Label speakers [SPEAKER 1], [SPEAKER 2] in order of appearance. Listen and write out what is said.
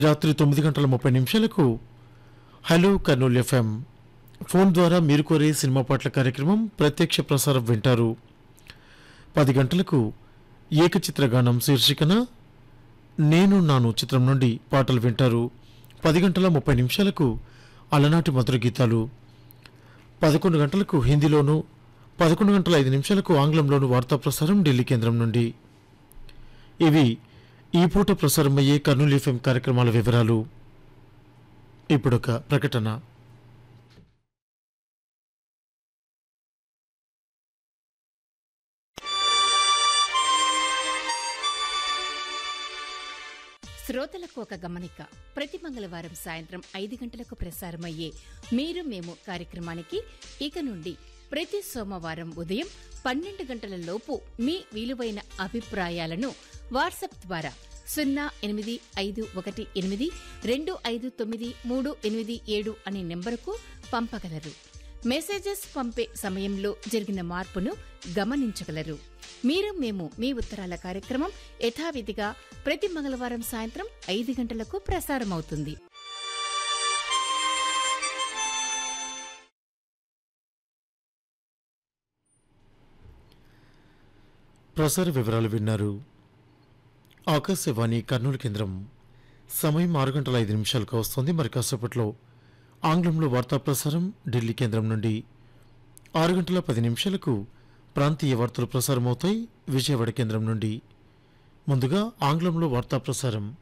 [SPEAKER 1] రాత్రి తొమ్మిది గంటల ముప్పై నిమిషాలకు హలో కర్నూలు ఎఫ్ఎం ఫోన్ ద్వారా మీరు కోరే సినిమా పాటల కార్యక్రమం ప్రత్యక్ష ప్రసారం వింటారు పది గంటలకు ఏకచిత్రగానం శీర్షికన నేను నాను చిత్రం నుండి పాటలు వింటారు పది గంటల ముప్పై నిమిషాలకు అలనాటి మధుర గీతాలు పదకొండు గంటలకు హిందీలోను పదకొండు గంటల ఐదు నిమిషాలకు ఆంగ్లంలోను వార్తా ప్రసారం ఢిల్లీ కేంద్రం నుండి ఇవి ఈ పూట ప్రసారమయ్యే కర్నూలు ఎఫ్ఎం కార్యక్రమాల వివరాలు ఇప్పుడొక ప్రకటన
[SPEAKER 2] శ్రోతలకు ఒక గమనిక ప్రతి మంగళవారం సాయంత్రం ఐదు గంటలకు ప్రసారమయ్యే మీరు మేము కార్యక్రమానికి ఇక నుండి ప్రతి సోమవారం ఉదయం పన్నెండు గంటల లోపు మీ విలువైన అభిప్రాయాలను వాట్సాప్ ద్వారా సున్నా ఎనిమిది ఐదు ఒకటి ఎనిమిది రెండు ఐదు తొమ్మిది మూడు ఎనిమిది ఏడు అనే నెంబరుకు పంపగలరు మెసేజెస్ పంపే సమయంలో జరిగిన మార్పును గమనించగలరు మీరు మేము మీ ఉత్తరాల కార్యక్రమం యథావిధిగా ప్రతి మంగళవారం సాయంత్రం ఐదు గంటలకు ప్రసారమవుతుంది
[SPEAKER 1] ప్రసార వివరాలు విన్నారు ఆకాశవాణి కర్నూలు కేంద్రం సమయం ఆరు గంటల ఐదు నిమిషాలకు వస్తుంది మరి కాసేపట్లో ఆంగ్లంలో వార్తా ప్రసారం ఢిల్లీ కేంద్రం నుండి ఆరు గంటల పది నిమిషాలకు ప్రాంతీయ వార్తలు ప్రసారమవుతాయి విజయవాడ కేంద్రం నుండి ముందుగా ఆంగ్లంలో వార్తా ప్రసారం